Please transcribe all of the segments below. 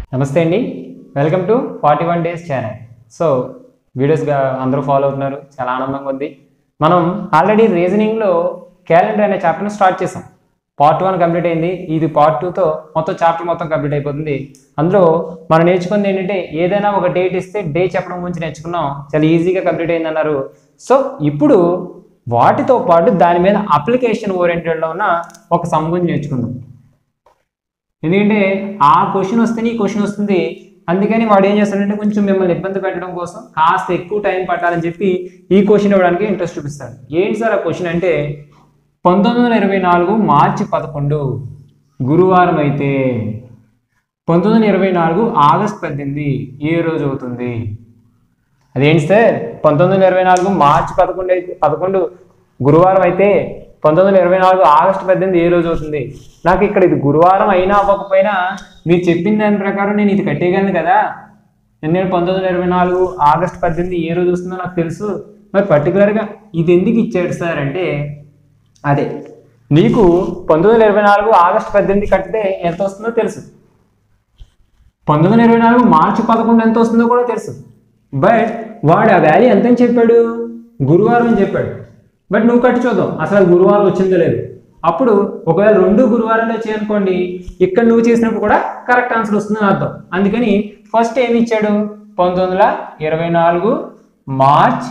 నమస్తే అండి welcome to forty one days channel so వీడియోస్గా అందరూ ఫాలో అవుతున్నారు చాలా ఆనందంగా ఉంది మనం ఆల్రెడీ రీజనింగ్లో క్యాలెండర్ అనే చాప్టర్ని స్టార్ట్ చేసాం పార్ట్ వన్ కంప్లీట్ అయింది ఇది పార్ట్ టూతో మొత్తం చాప్టర్ మొత్తం కంప్లీట్ అయిపోతుంది అందులో మనం నేర్చుకుంది ఏంటంటే ఏదైనా ఒక డేట్ ఇస్తే డే చెప్పడం గురించి నేర్చుకున్నాం చాలా ఈజీగా కంప్లీట్ అయింది అన్నారు సో ఇప్పుడు వాటితో పాటు దాని మీద అప్లికేషన్ ఓరియంటెడ్లో ఉన్న ఒక సమ్ గురించి నేర్చుకుందాం ఎందుకంటే ఆ క్వశ్చన్ వస్తేనే ఈ క్వశ్చన్ వస్తుంది అందుకని వాడు ఏం చేస్తాడంటే కొంచెం మిమ్మల్ని ఇబ్బంది పెట్టడం కోసం కాస్త ఎక్కువ టైం పట్టాలని చెప్పి ఈ క్వశ్చన్ ఇవ్వడానికి ఇంట్రెస్ట్ చూపిస్తాడు ఏంటి సార్ ఆ క్వశ్చన్ అంటే పంతొమ్మిది వందల ఇరవై నాలుగు మార్చి పదకొండు గురువారం అయితే పంతొమ్మిది వందల ఇరవై నాలుగు ఆగస్ట్ పద్దెనిమిది ఏ రోజు అవుతుంది అదేంటి సార్ పంతొమ్మిది వందల ఇరవై నాలుగు మార్చి పదకొండు అయితే పదకొండు గురువారం అయితే పంతొమ్మిది వందల ఇరవై నాలుగు ఆగస్టు పద్దెనిమిది ఏ రోజు అవుతుంది నాకు ఇక్కడ ఇది గురువారం అయినా అవ్వకపోయినా మీరు చెప్పిన దాని ప్రకారం నేను ఇది కట్టేయగలను కదా నేను పంతొమ్మిది వందల ఇరవై నాలుగు ఆగస్టు పద్దెనిమిది ఏ రోజు వస్తుందో నాకు తెలుసు మరి పర్టికులర్గా ఇది ఎందుకు ఇచ్చాడు సార్ అంటే అదే నీకు పంతొమ్మిది వందల ఇరవై నాలుగు ఆగస్టు పద్దెనిమిది కట్టితే ఎంత వస్తుందో తెలుసు పంతొమ్మిది వందల ఇరవై నాలుగు మార్చి పదకొండు ఎంత వస్తుందో కూడా తెలుసు బట్ వాడు ఆ వాల్యూ ఎంత అని చెప్పాడు గురువారం అని చెప్పాడు బట్ నువ్వు కట్టి చూద్దాం అసలు అది గురువారం వచ్చిందో లేదు అప్పుడు ఒకవేళ రెండు గురువారాలు వచ్చాయి అనుకోండి ఇక్కడ నువ్వు చేసినప్పుడు కూడా కరెక్ట్ ఆన్సర్ వస్తుందని అర్థం అందుకని ఫస్ట్ ఏమి ఇచ్చాడు పంతొమ్మిది వందల ఇరవై నాలుగు మార్చ్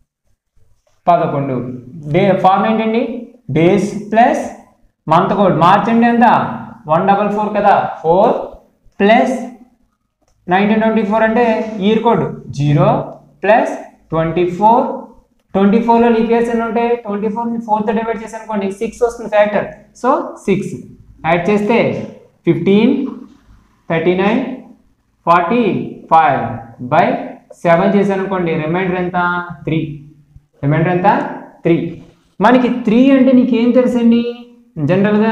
పదకొండు డే ఫార్మ్ ఏంటండి days plus month code March అంటే ఎంత వన్ డబల్ ఫోర్ కదా four plus nineteen twenty four అంటే year code zero plus twenty four twenty ఫోర్లో లీప్ ఇయర్స్ ఎన్ని ఉంటాయి ట్వంటీ ఫోర్ ఫోర్త్ డివైడ్ చేసి అనుకోండి సిక్స్ వస్తుంది ఫ్యాక్టర్ సో సిక్స్ యాడ్ చేస్తే fifteen thirty nine forty five by seven చేశాను అనుకోండి రిమైండర్ ఎంత త్రీ రిమైండర్ ఎంత త్రీ మనకి త్రీ అంటే నీకేం తెలుసండి జనరల్గా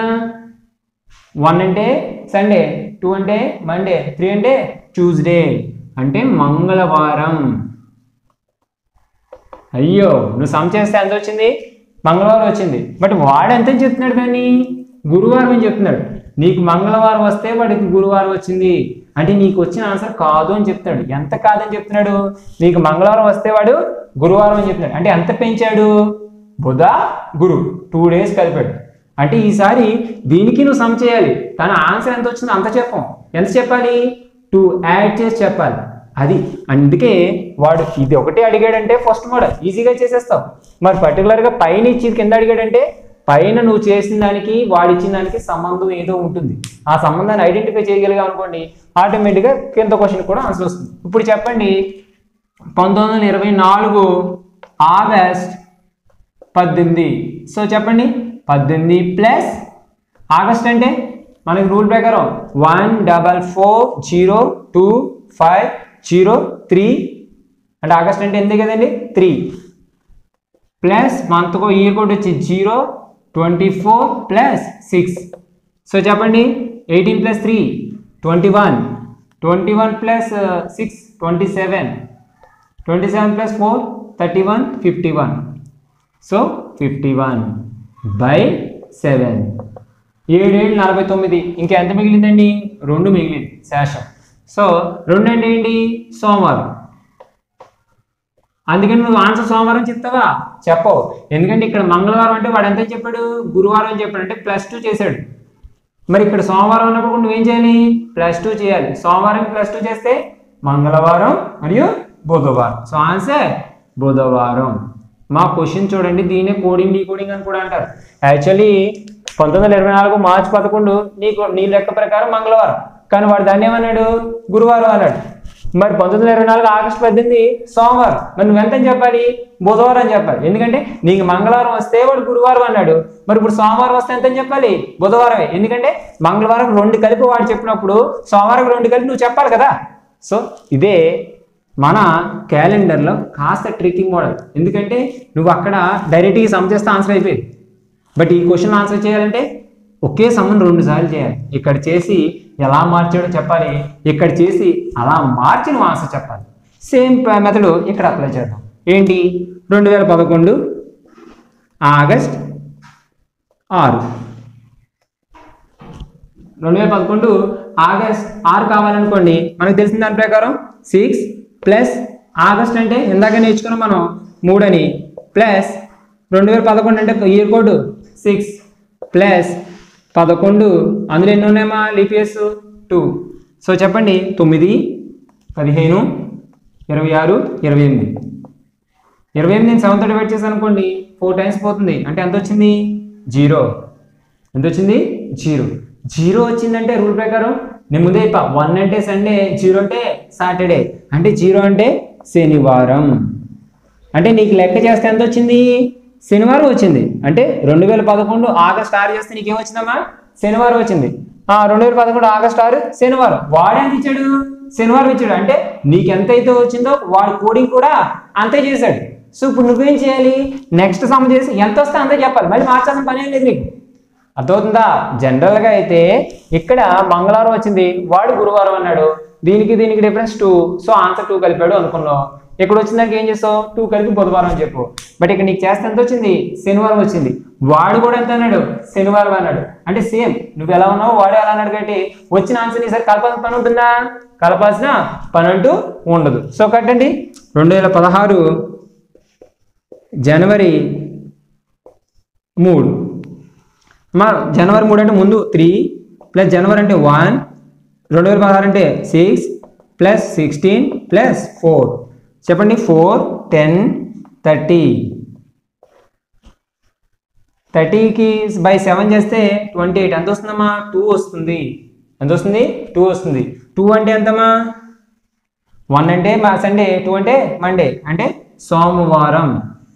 వన్ అంటే సండే టూ అంటే మండే త్రీ అంటే ట్యూస్డే అంటే మంగళవారం అయ్యో నువ్వు సమ్ చేస్తే ఎంత వచ్చింది మంగళవారం వచ్చింది బట్ వాడు ఎంత చెప్తున్నాడు కానీ గురువారం అని చెప్తున్నాడు నీకు మంగళవారం వస్తే వాడికి గురువారం వచ్చింది అంటే నీకు వచ్చిన ఆన్సర్ కాదు అని చెప్తున్నాడు ఎంత కాదని చెప్తున్నాడు నీకు మంగళవారం వస్తే వాడు గురువారం అని చెప్తున్నాడు అంటే ఎంత పెంచాడు బుధ గురు టూ డేస్ కలిపాడు అంటే ఈసారి దీనికి నువ్వు సమ్ చేయాలి కానీ ఆన్సర్ ఎంత వచ్చిందో అంత చెప్పం ఎంత చెప్పాలి టూ యాడ్ చేసి చెప్పాలి అది అందుకే వాడు ఇది ఒకటే అడిగాడంటే ఫస్ట్ మోడల్ ఈజీగా చేసేస్తావు మరి పర్టికులర్గా పైన ఇచ్చి కింద అడిగాడంటే పైన నువ్వు చేసిన దానికి వాడు ఇచ్చిన దానికి సంబంధం ఏదో ఉంటుంది ఆ సంబంధాన్ని ఐడెంటిఫై చేయగలిగాం అనుకోండి ఆటోమేటిక్గా కింద క్వశ్చన్ కూడా ఆన్సర్ వస్తుంది ఇప్పుడు చెప్పండి పంతొమ్మిది వందల ఇరవై నాలుగు ఆగస్ట్ పద్దెనిమిది సో చెప్పండి పద్దెనిమిది ప్లస్ ఆగస్ట్ అంటే మనకి రూల్ ప్రకారం one double four zero two five zero three అంటే ఆగస్ట్ అంటే ఎందుకు కదండి త్రీ ప్లస్ మంత్కో ఇయర్ కోడ్ వచ్చి zero twenty four plus six so చెప్పండి eighteen plus three twenty one twenty one plus six twenty seven twenty seven plus four thirty one fifty one so fifty one by seven ఏడు ఏడు నలభై తొమ్మిది ఇంకా ఎంత మిగిలిందండి రెండు మిగిలింది శేషం సో రెండు అంటే ఏంటి సోమవారం అందుకని నువ్వు ఆన్సర్ సోమవారం చెప్తావా చెప్పవు ఎందుకంటే ఇక్కడ మంగళవారం అంటే వాడు ఎంత చెప్పాడు గురువారం అని చెప్పాడు అంటే ప్లస్ టూ చేశాడు మరి ఇక్కడ సోమవారం ఉన్నప్పుడు నువ్వేం చేయాలి ప్లస్ టూ చేయాలి సోమవారం ప్లస్ టూ చేస్తే మంగళవారం మరియు బుధవారం సో ఆన్సర్ బుధవారం మా క్వశ్చన్ చూడండి దీనే కోడింగ్ డీ కోడింగ్ అని కూడా అంటారు యాక్చువల్లీ పంతొమ్మిది వందల ఇరవై నాలుగు మార్చి పదకొండు నీకు నీ లెక్క ప్రకారం మంగళవారం కానీ వాడు దాన్ని ఏమన్నాడు గురువారం అన్నాడు మరి పంతొమ్మిది వందల ఇరవై నాలుగు ఆగస్టు పద్దెనిమిది సోమవారం మరి నువ్వు ఎంత అని చెప్పాలి బుధవారం అని చెప్పాలి ఎందుకంటే నీకు మంగళవారం వస్తే వాడు గురువారం అన్నాడు మరి ఇప్పుడు సోమవారం వస్తే ఎంత అని చెప్పాలి బుధవారమే ఎందుకంటే మంగళవారం రెండు కలిపి వాడు చెప్పినప్పుడు సోమవారం రెండు కలిపి నువ్వు చెప్పాలి కదా సో ఇదే మన క్యాలెండర్లో కాస్త ట్రికింగ్ మోడల్ ఎందుకంటే నువ్వు అక్కడ డైరెక్ట్గా సమ్ చేస్తే ఆన్సర్ అయిపోయింది బట్ ఈ క్వశ్చన్ ఆన్సర్ చేయాలంటే ఒకే సమ్మని రెండు సార్లు చేయాలి ఇక్కడ చేసి ఎలా మార్చాడో చెప్పాలి ఇక్కడ చేసి అలా మార్చి నువ్వు ఆన్సర్ చెప్పాలి సేమ్ మెథడ్ ఇక్కడ అప్లై చేద్దాం ఏంటి రెండు వేల పదకొండు ఆగస్ట్ ఆరు రెండు వేల పదకొండు ఆగస్ట్ ఆరు కావాలనుకోండి మనకు తెలిసిన దాని ప్రకారం సిక్స్ ప్లస్ ఆగస్ట్ అంటే ఇందాక నేర్చుకున్నాం మనం మూడని ప్లస్ రెండు వేల పదకొండు అంటే ఇయర్ కోడ్ సిక్స్ ప్లస్ పదకొండు అందులో ఎన్ని ఉన్నాయమ్మా లీప్ ఇయర్స్ టూ సో చెప్పండి తొమ్మిది పదిహేను ఇరవై ఆరు ఇరవై ఎనిమిది ఇరవై ఎనిమిది నేను సెవెన్తో డివైడ్ చేశాను అనుకోండి ఫోర్ టైమ్స్ పోతుంది అంటే ఎంత వచ్చింది జీరో ఎంత వచ్చింది జీరో జీరో వచ్చిందంటే రూల్ ప్రకారం నేను ముందే చెప్పా వన్ అంటే సండే జీరో అంటే సాటర్డే అంటే జీరో అంటే శనివారం అంటే నీకు లెక్క చేస్తే ఎంత వచ్చింది శనివారం వచ్చింది అంటే రెండు వేల పదకొండు ఆగస్ట్ ఆరు చేస్తే నీకేం వచ్చిందమ్మా శనివారం వచ్చింది ఆ రెండు వేల పదకొండు ఆగస్ట్ ఆరు శనివారం వాడు ఎంత ఇచ్చాడు శనివారం ఇచ్చాడు అంటే నీకు ఎంత అయితే వచ్చిందో వాడి కోడింగ్ కూడా అంతే చేశాడు సో ఇప్పుడు నువ్వేం చేయాలి నెక్స్ట్ సమ్ చేసి ఎంత వస్తే అంతే చెప్పాలి మళ్ళీ మార్చాల్సిన పని ఏం లేదు నీకు అర్థమవుతుందా జనరల్గా అయితే ఇక్కడ మంగళవారం వచ్చింది వాడు గురువారం అన్నాడు దీనికి దీనికి difference two so answer two కలిపాడు అనుకున్నావు ఇక్కడ వచ్చిందాక ఏం చేస్తావు టూ కలిపి బుధవారం అని చెప్పు బట్ ఇక్కడ నీకు చేస్తే ఎంత వచ్చింది శనివారం వచ్చింది వాడు కూడా ఎంత అన్నాడు శనివారం అన్నాడు అంటే సేమ్ నువ్వు ఎలా ఉన్నావు వాడు ఎలా అన్నాడు కాబట్టి వచ్చిన ఆన్సర్ ఈసారి కలపాల్సిన పని ఉంటుందా కలపాల్సిన పని అంటూ ఉండదు సో కట్టండి రెండు వేల పదహారు జనవరి మూడు మా జనవరి మూడు అంటే ముందు త్రీ ప్లస్ జనవరి అంటే వన్ రెండు వేల పదహారు అంటే six plus sixteen plus four చెప్పండి ఫోర్ టెన్ థర్టీ థర్టీకి బై సెవెన్ చేస్తే ట్వంటీ ఎయిట్ ఎంత వస్తుందమ్మా టూ వస్తుంది ఎంత వస్తుంది టూ వస్తుంది టూ అంటే ఎంతమ్మా వన్ అంటే మా సండే టూ అంటే మండే అంటే సోమవారం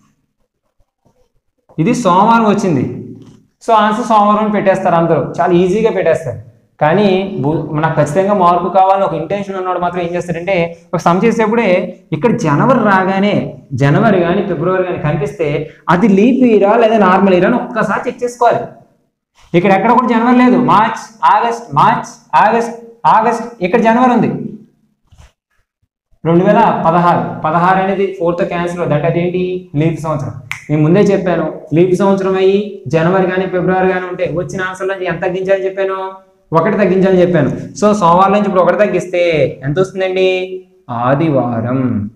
ఇది సోమవారం వచ్చింది సో ఆన్సర్ సోమవారం అని పెట్టేస్తారు అందరూ చాలా ఈజీగా పెట్టేస్తారు కానీ బు- నాకు ఖచ్చితంగా మార్పు కావాలని ఒక ఇంటెన్షన్ ఉన్నవాడు మాత్రం ఏం చేస్తాడంటే ఒక సమ్ చేసేప్పుడే ఇక్కడ జనవరి రాగానే జనవరి కానీ ఫిబ్రవరి కానీ కనిపిస్తే అది లీప్ ఇయరా లేదా నార్మల్ ఇయరా అని ఒక్కసారి చెక్ చేసుకోవాలి ఇక్కడ ఎక్కడ కూడా జనవరి లేదు March August March August August ఇక్కడ జనవరి ఉంది రెండు వేల పదహారు పదహారు అనేది ఫోర్త్ క్యాన్సిల్ దట్ అదేంటి లీప్ సంవత్సరం నేను ముందే చెప్పాను లీప్ సంవత్సరం అయ్యి జనవరి కానీ ఫిబ్రవరి కానీ ఉంటే వచ్చిన ఆన్సర్ నుంచి ఎంత తగ్గించాలని చెప్పాను ఒకటి తగ్గించాలని చెప్పాను సో సోమవారం నుంచి ఇప్పుడు ఒకటి తగ్గిస్తే ఎంత వస్తుందండి ఆదివారం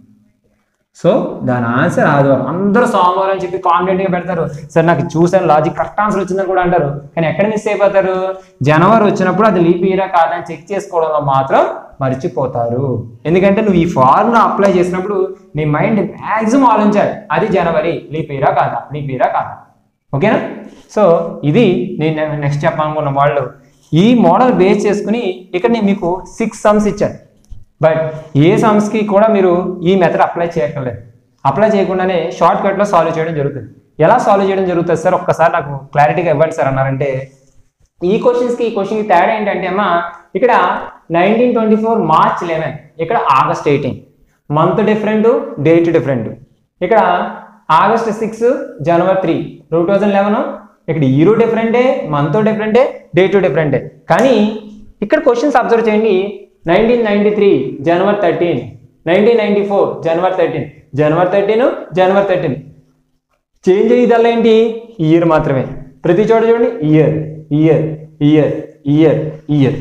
సో దాని ఆన్సర్ ఆదివారం అందరూ సోమవారం అని చెప్పి కాన్ఫిడెంట్ గా పెడతారు సార్ నాకు చూసాను లాజిక్ కరెక్ట్ ఆన్సర్ వచ్చిందని కూడా అంటారు కానీ ఎక్కడ మిస్ అయిపోతారు జనవరి వచ్చినప్పుడు అది లీప్ ఇయరా కాదని చెక్ చేసుకోవడంలో మాత్రం మర్చిపోతారు ఎందుకంటే నువ్వు ఈ ఫార్ములా అప్లై చేసినప్పుడు నీ మైండ్ మ్యాక్సిమం ఆలోచించాలి అది జనవరి లీప్ ఇయరా కాదా లీప్ ఇయరా కాదా ఓకేనా సో ఇది నేను నెక్స్ట్ చెప్పాలనుకున్న వాళ్ళు ఈ మోడల్ బేస్ చేసుకుని ఇక్కడ నేను మీకు సిక్స్ సమ్స్ ఇచ్చాను బట్ ఏ సమ్స్కి కూడా మీరు ఈ మెథడ్ అప్లై చేయక్కర్లేదు అప్లై చేయకుండానే షార్ట్ కట్లో సాల్వ్ చేయడం జరుగుతుంది ఎలా సాల్వ్ చేయడం జరుగుతుంది సార్ ఒక్కసారి నాకు క్లారిటీగా ఇవ్వండి సార్ అన్నారంటే ఈ క్వశ్చన్స్కి ఈ క్వశ్చన్కి తేడా ఏంటంటే అమ్మా ఇక్కడ nineteen twenty four March eleven ఇక్కడ August eighteen month different date different ఇక్కడ August six January three two thousand eleven ఇక్కడ ఈరో డిఫరెంటే మంత్ డిఫరెంటే డేట్ డిఫరెంటే కానీ ఇక్కడ క్వశ్చన్స్ అబ్జర్వ్ చేయండి nineteen ninety three January thirteen nineteen ninety four January thirteen January thirteen January thirteen change అయ్యేదల్లా ఏంటి ఇయర్ మాత్రమే ప్రతి చోట చూడండి year year year year year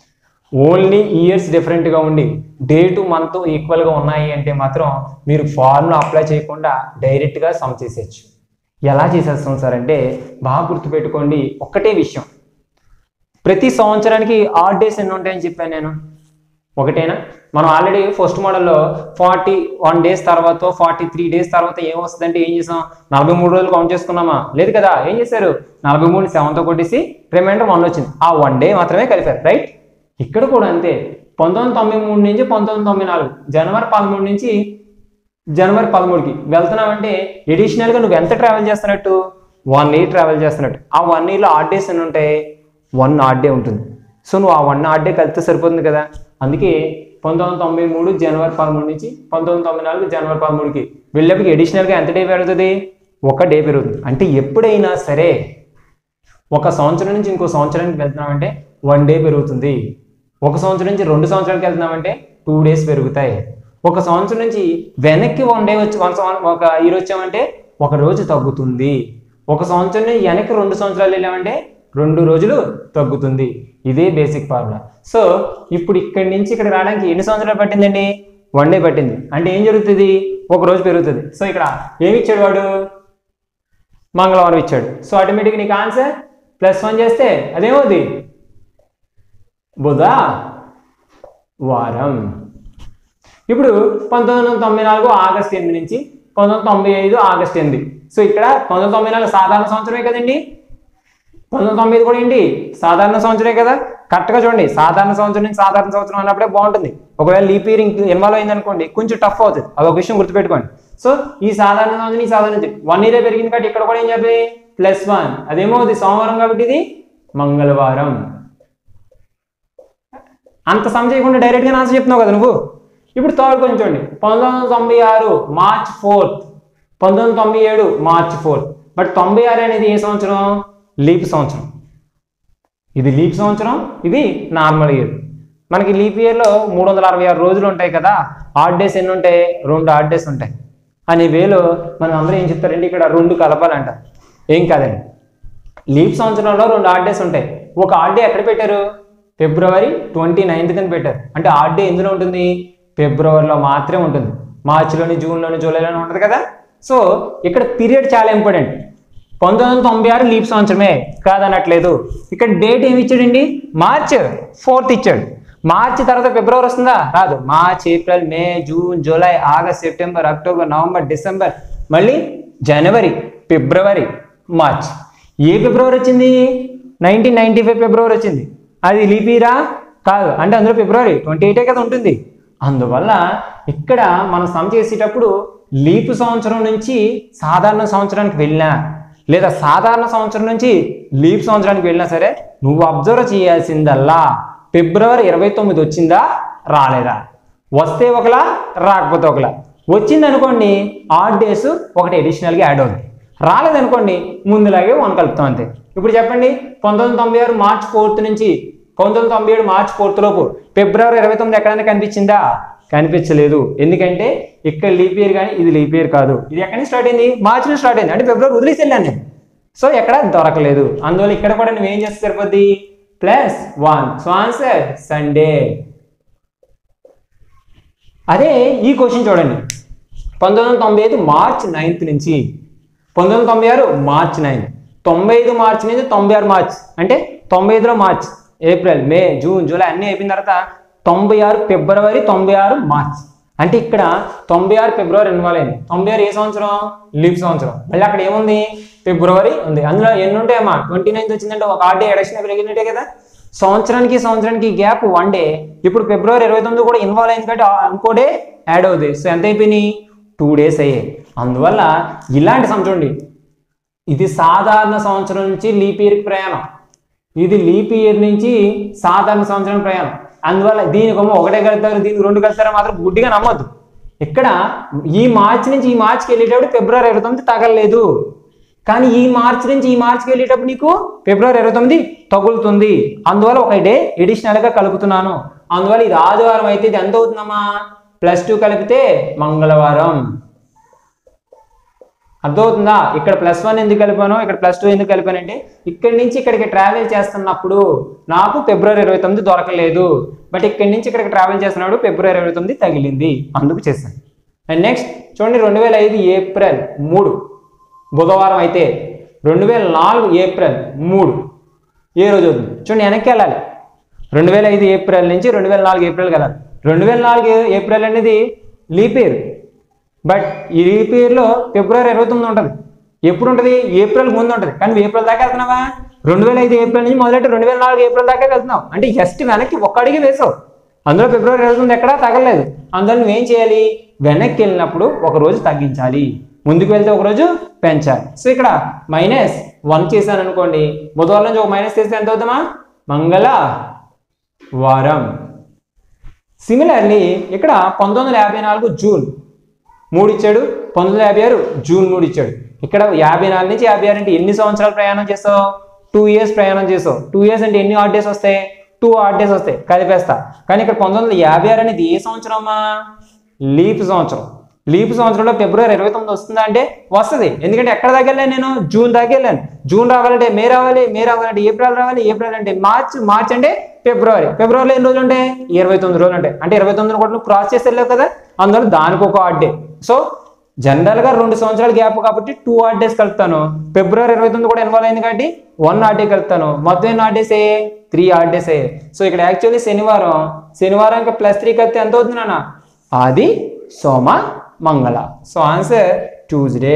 only years డిఫరెంట్గా ఉండి డే టు మంత్ ఈక్వల్గా ఉన్నాయి అంటే మాత్రం మీరు ఫార్ములా అప్లై చేయకుండా డైరెక్ట్గా సమ్ చేసేయచ్చు ఎలా చేసేస్తాం సార్ అంటే బాగా గుర్తుపెట్టుకోండి ఒక్కటే విషయం ప్రతి సంవత్సరానికి ఆడ్ డేస్ ఎన్ని ఉంటాయని చెప్పాను నేను ఒకటేనా మనం ఆల్రెడీ ఫస్ట్ మోడల్లో ఫార్టీ వన్ డేస్ తర్వాత ఫార్టీ త్రీ డేస్ తర్వాత ఏం వస్తుందంటే ఏం చేసాం నలభై మూడు రోజులు కౌంట్ చేసుకున్నామా లేదు కదా ఏం చేశారు నలభై మూడు సెవెన్తో కొట్టేసి రిమైండర్ వన్ వచ్చింది ఆ వన్ డే మాత్రమే కలిపారు రైట్ ఇక్కడ కూడా అంతే పంతొమ్మిది తొంభై మూడు నుంచి పంతొమ్మిది తొంభై నాలుగు జనవరి పదమూడు నుంచి జనవరి పదమూడుకి వెళ్తున్నావంటే ఎడిషనల్గా నువ్వు ఎంత ట్రావెల్ చేస్తున్నట్టు వన్ ఇయర్ ట్రావెల్ చేస్తున్నట్టు ఆ వన్ ఇయర్లో ఆడ్ డేస్ ఎన్ని ఉంటాయి వన్ ఆడ్ డే ఉంటుంది సో నువ్వు ఆ వన్ ఆడ్ డే కలిపితే సరిపోతుంది కదా అందుకే పంతొమ్మిది వందల తొంభై మూడు జనవరి పదమూడు నుంచి పంతొమ్మిది వందల తొంభై నాలుగు జనవరి పదమూడుకి వెళ్ళేప్పటికి ఎడిషనల్గా ఎంత డే పెరుగుతుంది ఒక డే పెరుగుతుంది అంటే ఎప్పుడైనా సరే ఒక సంవత్సరం నుంచి ఇంకో సంవత్సరానికి వెళ్తున్నామంటే వన్ డే పెరుగుతుంది ఒక సంవత్సరం నుంచి రెండు సంవత్సరానికి వెళ్తున్నామంటే టూ డేస్ పెరుగుతాయి ఒక సంవత్సరం నుంచి వెనక్కి వన్ డే వచ్చి వన్ సంవత్సరం ఒక ఇయర్ వచ్చామంటే ఒక రోజు తగ్గుతుంది ఒక సంవత్సరం నుంచి వెనక్కి రెండు సంవత్సరాలు వెళ్ళామంటే రెండు రోజులు తగ్గుతుంది ఇదే బేసిక్ ఫార్ములా సో ఇప్పుడు ఇక్కడి నుంచి ఇక్కడ రావడానికి ఎన్ని సంవత్సరాలు పట్టిందండి వన్ డే పట్టింది అంటే ఏం జరుగుతుంది ఒక రోజు పెరుగుతుంది సో ఇక్కడ ఏమి ఇచ్చాడు వాడు మంగళవారం ఇచ్చాడు సో ఆటోమేటిక్ నీకు ఆన్సర్ ప్లస్ వన్ చేస్తే అదేమవుతుంది బుధ వారం ఇప్పుడు పంతొమ్మిది వందల తొంభై నాలుగు ఆగస్ట్ ఎనిమిది నుంచి పంతొమ్మిది వందల తొంభై ఐదు ఆగస్ట్ ఎనిమిది సో ఇక్కడ పంతొమ్మిది వందల తొంభై నాలుగు సాధారణ సంవత్సరమే కదండి పంతొమ్మిది వందల తొంభై ఐదు కూడా ఏంటి సాధారణ సంవత్సరమే కదా కరెక్ట్గా చూడండి సాధారణ సంవత్సరం నుంచి సాధారణ సంవత్సరం అన్నప్పుడే బాగుంటుంది ఒకవేళ లీప్ ఇయర్ ఇన్వాల్వ్ అయింది అనుకోండి కొంచెం టఫ్ అవుతుంది అదొక విషయం గుర్తుపెట్టుకోండి సో ఈ సాధారణ సంవత్సరం ఈ సాధారణ వన్ ఇయర్ పెరిగింది కాబట్టి ఇక్కడ కూడా ఏం చెప్పి ప్లస్ వన్ అదేమవుతుంది సోమవారం కాబట్టి ఇది మంగళవారం అంత సమ చేయకుండా డైరెక్ట్గా ఆన్సర్ చెప్తున్నావు కదా నువ్వు ఇప్పుడు థర్డ్ కొంచెం చూడండి పంతొమ్మిది వందల తొంభై ఆరు మార్చ్ ఫోర్త్ పంతొమ్మిది వందల తొంభై ఏడు మార్చ్ ఫోర్త్ బట్ తొంభై ఆరు అనేది ఏ సంవత్సరం లీప్ సంవత్సరం ఇది లీప్ సంవత్సరం ఇది నార్మల్ ఇయర్ మనకి లీప్ ఇయర్లో మూడు వందల అరవై ఆరు రోజులు ఉంటాయి కదా ఆడ్ డేస్ ఎన్ని ఉంటాయి రెండు ఆడ్ డేస్ ఉంటాయి అనే వేలో మనం అందరూ ఏం చెప్తారంటే ఇక్కడ రెండు కలపాలంట ఏం కాదండి లీప్ సంవత్సరంలో రెండు ఆడ్ డేస్ ఉంటాయి ఒక ఆడ్ డే ఎక్కడ పెట్టారు ఫిబ్రవరి ట్వంటీ నైన్త్ కింద పెట్టారు అంటే ఆడ్ డే ఎందులో ఉంటుంది ఫిబ్రవరిలో మాత్రమే ఉంటుంది మార్చిలోని జూన్లోని జూలైలోని ఉంటుంది కదా సో ఇక్కడ పీరియడ్ చాలా ఇంపార్టెంట్ పంతొమ్మిది వందల తొంభై ఆరు లీప్ సంవత్సరమే కాదనట్లేదు ఇక్కడ డేట్ ఏమి ఇచ్చాడండి మార్చ్ ఫోర్త్ ఇచ్చాడు మార్చి తర్వాత ఫిబ్రవరి వస్తుందా రాదు March April May June July August September October November December మళ్ళీ జనవరి ఫిబ్రవరి మార్చ్ ఏ ఫిబ్రవరి వచ్చింది నైన్టీన్ నైన్టీ ఫైవ్ ఫిబ్రవరి వచ్చింది అది లీపీరా కాదు అంటే అందులో ఫిబ్రవరి ట్వంటీ ఎయిటే కదా ఉంటుంది అందువల్ల ఇక్కడ మనం సమ్ చేసేటప్పుడు లీపు సంవత్సరం నుంచి సాధారణ సంవత్సరానికి వెళ్ళినా లేదా సాధారణ సంవత్సరం నుంచి లీప్ సంవత్సరానికి వెళ్ళినా సరే నువ్వు అబ్జర్వ్ చేయాల్సిందల్లా ఫిబ్రవరి ఇరవై తొమ్మిది వచ్చిందా రాలేదా వస్తే ఒకలా రాకపోతే ఒకలా వచ్చింది అనుకోండి ఆడ్ డేస్ ఒకటి అడిషనల్గా యాడ్ అవుతుంది రాలేదనుకోండి ముందులాగే వన్ కలుపుతాం అంతే ఇప్పుడు చెప్పండి పంతొమ్మిది వందల తొంభై ఆరు మార్చ్ ఫోర్త్ నుంచి పంతొమ్మిది వందల తొంభై ఏడు మార్చ్ ఫోర్త్ లోపు ఫిబ్రవరి ఇరవై తొమ్మిది ఎక్కడైనా కనిపించిందా కనిపించలేదు ఎందుకంటే ఇక్కడ లీప్ ఇయర్ కానీ ఇది లీప్ ఇయర్ కాదు ఇది ఎక్కడి నుంచి స్టార్ట్ అయింది మార్చి నుంచి స్టార్ట్ అయింది అంటే ఫిబ్రవరి వదిలేసి వెళ్ళాను నేను సో ఎక్కడ దొరకలేదు అందువల్ల ఇక్కడ కూడా నువ్వేం చేస్తే సరిపోద్ది plus one so answer Sunday అదే ఈ క్వశ్చన్ చూడండి పంతొమ్మిది వందల తొంభై ఐదు మార్చ్ నైన్త్ నుంచి పంతొమ్మిది వందల తొంభై ఆరు మార్చ్ నైన్ తొంభై ఐదు మార్చ్ నుంచి తొంభై ఆరు మార్చ్ అంటే తొంభై ఐదులో March April May June July అన్నీ అయిపోయిన తర్వాత తొంభై ఆరు ఫిబ్రవరి తొంభై ఆరు మార్చ్ అంటే ఇక్కడ తొంభై ఆరు ఫిబ్రవరి ఇన్వాల్వ్ అయింది తొంభై ఆరు ఏ సంవత్సరం లీప్ సంవత్సరం మళ్ళీ అక్కడ ఏముంది ఫిబ్రవరి ఉంది అందులో ఎన్ని ఉంటాయమ్మా ట్వంటీ నైన్త్ వచ్చిందంటే ఒక ఆర్ డే ఎడక్షన్ పెరిగినట్టే కదా సంవత్సరానికి సంవత్సరానికి గ్యాప్ వన్ డే ఇప్పుడు ఫిబ్రవరి ఇరవై తొమ్మిది కూడా ఇన్వాల్వ్ అయింది కాబట్టి ఆ ఇంకో డే యాడ్ అవుతుంది సో ఎంత అయిపోయినాయి టూ డేస్ అయ్యాయి అందువల్ల ఇలాంటి సమ్ చూడండి ఇది సాధారణ సంవత్సరం నుంచి లీప్ ఇయర్ ప్రయాణం ఇది లీప్ ఇయర్ నుంచి సాధారణ సంవత్సరం ప్రయాణం అందువల్ల దీనికేమో ఒకటే కలుపుతారు దీనికి రెండు కలుపుతారో మాత్రం గుడ్డిగా నమ్మొద్దు ఇక్కడ ఈ మార్చి నుంచి ఈ మార్చికి వెళ్ళేటప్పుడు ఫిబ్రవరి ఇరవై తొమ్మిది తగలలేదు కానీ ఈ మార్చి నుంచి ఈ మార్చికి వెళ్ళేటప్పుడు నీకు ఫిబ్రవరి ఇరవై తొమ్మిది తగులుతుంది అందువల్ల ఒక డే ఎడిషనల్గా కలుపుతున్నాను అందువల్ల ఇది ఆదివారం అయితే ఇది ఎంత అవుతుందమ్మా ప్లస్ టూ కలిపితే మంగళవారం అర్థమవుతుందా ఇక్కడ ప్లస్ వన్ ఎందుకు కలిపాను ఇక్కడ ప్లస్ టూ ఎందుకు కలిపానంటే ఇక్కడి నుంచి ఇక్కడికి ట్రావెల్ చేస్తున్నప్పుడు నాకు ఫిబ్రవరి ఇరవై తొమ్మిది దొరకలేదు బట్ ఇక్కడి నుంచి ఇక్కడికి ట్రావెల్ చేస్తున్నప్పుడు ఫిబ్రవరి ఇరవై తొమ్మిది తగిలింది అందుకు చేశాను అండ్ నెక్స్ట్ చూడండి రెండు వేల ఐదు ఏప్రిల్ మూడు బుధవారం అయితే రెండు వేల నాలుగు ఏప్రిల్ మూడు ఏ రోజు అవుతుంది చూడండి వెనక్కి వెళ్ళాలి రెండు వేల ఐదు ఏప్రిల్ నుంచి రెండు వేల నాలుగు ఏప్రిల్కి వెళ్ళాలి రెండు వేల నాలుగు ఏప్రిల్ అనేది లీప్ ఇయర్ బట్ ఈ లీప్ ఇయర్లో ఫిబ్రవరి ఇరవై తొమ్మిది ఉంటుంది ఎప్పుడు ఉంటుంది ఏప్రిల్ ముందు ఉంటుంది కానీ నువ్వు ఏప్రిల్ దాకా వెళ్తున్నావా రెండు వేల ఐదు ఏప్రిల్ నుంచి మొదలెట్టి రెండు వేల నాలుగు ఏప్రిల్ దాకా వెళ్తున్నావు అంటే జస్ట్ వెనక్కి ఒక్క అడిగి వేసావు అందులో ఫిబ్రవరి ఇరవై తొమ్మిది ఎక్కడా తగలేదు అందులో నువ్వేం చేయాలి వెనక్కి వెళ్ళినప్పుడు ఒక రోజు తగ్గించాలి ముందుకు వెళ్తే ఒక రోజు పెంచాలి సో ఇక్కడ మైనస్ వన్ చేశాను అనుకోండి బుధవారం నుంచి ఒక మైనస్ చేస్తే ఎంత అవుతామా మంగళ వారం సిమిలర్లీ ఇక్కడ పంతొమ్మిది వందల యాభై నాలుగు జూన్ మూడు ఇచ్చాడు పంతొమ్మిది వందల యాభై ఆరు జూన్ మూడు ఇచ్చాడు ఇక్కడ యాభై నాలుగు నుంచి యాభై ఆరు అంటే ఎన్ని సంవత్సరాలు ప్రయాణం చేస్తావు టూ ఇయర్స్ ప్రయాణం చేసావు టూ ఇయర్స్ అంటే ఎన్ని ఆడ్ డేస్ వస్తాయి టూ ఆడ్ డేస్ వస్తాయి కలిపేస్తా కానీ ఇక్కడ పంతొమ్మిది వందల యాభై ఆరు అనేది ఏ సంవత్సరం అమ్మా లీప్ సంవత్సరం లీప్ సంవత్సరంలో ఫిబ్రవరి ఇరవై తొమ్మిది వస్తుందా అంటే వస్తుంది ఎందుకంటే ఎక్కడ దాకా వెళ్ళాను నేను జూన్ దాకా వెళ్ళాను జూన్ రావాలంటే మే రావాలి మే రావాలంటే ఏప్రిల్ రావాలి ఏప్రిల్ అంటే మార్చ్ మార్చ్ అంటే ఫిబ్రవరి ఫిబ్రవరిలో ఎన్ని రోజులు ఉంటాయి ఇరవై తొమ్మిది రోజులు ఉంటాయి అంటే ఇరవై తొమ్మిది కూడా నువ్వు క్రాస్ చేసి వెళ్ళావు కదా అందువల్ల దానికి ఒక ఆడ్ డే సో జనరల్ గా రెండు సంవత్సరాల గ్యాప్ కాబట్టి టూ ఆడ్ డేస్ కలుపుతాను ఫిబ్రవరి ఇరవై తొమ్మిది కూడా ఇన్వాల్వ్ అయింది కాబట్టి వన్ ఆడ్ డే కలుపుతాను మొత్తం ఎన్ని ఆడ్ డేస్ అయ్యాయి త్రీ ఆడ్ డేస్ అయ్యాయి సో ఇక్కడ యాక్చువల్లీ శనివారం శనివారం ఇంకా ప్లస్ త్రీ కలిపితే ఎంత అవుతుంది నాన్న ఆది సోమ మంగళ సో ఆన్సర్ ట్యూస్డే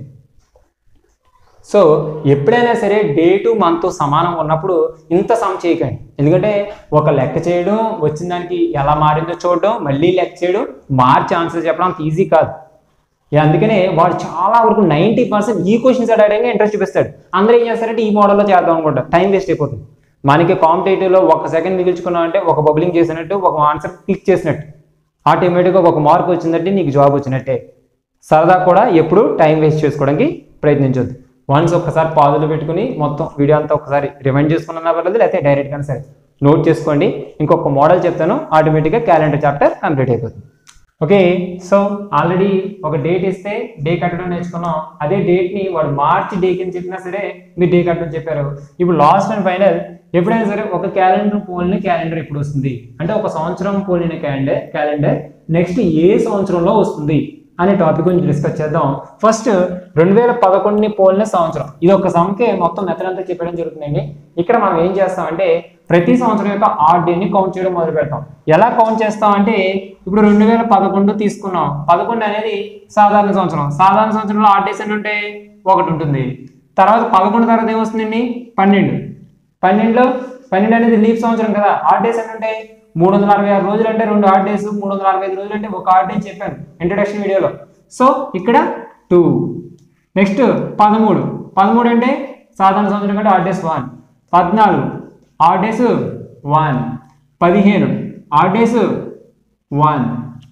సో ఎప్పుడైనా సరే డేటు మంత్ సమానం ఉన్నప్పుడు ఇంత సమ్ చేయకండి ఎందుకంటే ఒక లెక్క చేయడం వచ్చిన దానికి ఎలా మారిందో చూడడం మళ్ళీ లెక్క చేయడం మార్చి ఆన్సర్ చెప్పడం అంత ఈజీ కాదు ఇక అందుకనే వాడు చాలా వరకు నైంటీ పర్సెంట్ ఈ క్వశ్చన్స్ అడగడానికి ఇంట్రెస్ట్ చూపిస్తాడు అందరూ ఏం చేస్తారంటే ఈ మోడల్లో చేద్దాం అనుకుంటారు టైం వేస్ట్ అయిపోతుంది మనకి కాంపిటేటివ్లో ఒక సెకండ్ మిగిల్చుకున్నాం అంటే ఒక బబులింగ్ చేసినట్టు ఒక ఆన్సర్ క్లిక్ చేసినట్టు ఆటోమేటిక్గా ఒక మార్క్ వచ్చిందంటే నీకు జాబ్ వచ్చినట్టే సరదా కూడా ఎప్పుడు టైం వేస్ట్ చేసుకోవడానికి ప్రయత్నించొద్దు వన్స్ ఒక్కసారి పాదులు పెట్టుకుని మొత్తం వీడియో అంతా ఒకసారి రిమైండ్ చేసుకున్నా పర్లేదు లేకపోతే డైరెక్ట్గా సరే నోట్ చేసుకోండి ఇంకొక మోడల్ చెప్తాను ఆటోమేటిక్గా క్యాలెండర్ చాప్టర్ కంప్లీట్ అయిపోతుంది ఓకే సో ఆల్రెడీ ఒక డేట్ ఇస్తే డే కట్టడం నేర్చుకున్నాం అదే డేట్ ని వాడు మార్చ్ డే కింద చెప్పినా సరే మీరు డే కట్టడం చెప్పారు ఇప్పుడు లాస్ట్ అండ్ ఫైనల్ ఎప్పుడైనా సరే ఒక క్యాలెండర్ పోలిన క్యాలెండర్ ఎప్పుడు వస్తుంది అంటే ఒక సంవత్సరం పోలిన క్యాలెండర్ క్యాలెండర్ నెక్స్ట్ ఏ సంవత్సరంలో వస్తుంది అనే టాపిక్ గురించి డిస్కస్ చేద్దాం ఫస్ట్ రెండు వేల పదకొండుని పోలిన సంవత్సరం ఇది ఒక సంఖ్య మొత్తం మెథడ్ అంతా చెప్పడం జరుగుతుందండి ఇక్కడ మనం ఏం చేస్తామంటే ప్రతి సంవత్సరం యొక్క ఆడ్ డేని కౌంట్ చేయడం మొదలు పెడతాం ఎలా కౌంట్ చేస్తాం అంటే ఇప్పుడు రెండు వేల పదకొండు తీసుకున్నాం పదకొండు అనేది సాధారణ సంవత్సరం సాధారణ సంవత్సరంలో ఆడ్ డేస్ ఎన్ని ఉంటాయి ఒకటి ఉంటుంది తర్వాత పదకొండు తర్వాత ఏమొస్తుందండి పన్నెండు పన్నెండులో పన్నెండు అనేది లీప్ సంవత్సరం కదా ఆడ్ డేస్ ఎన్ని ఉంటాయి మూడు వందల అరవై ఆరు రోజులు అంటే రెండు ఆడ్ డేస్ మూడు వందల అరవై ఐదు రోజులు అంటే ఒక ఆడ్ డే చెప్పాను ఇంట్రడక్షన్ వీడియోలో సో ఇక్కడ టూ నెక్స్ట్ పదమూడు పదమూడు అంటే సాధారణ సంవత్సరం కంటే ఆడ్ డేస్ వన్ పద్నాలుగు ఆడ్ డేస్ వన్ పదిహేను ఆడ్ డేస్ వన్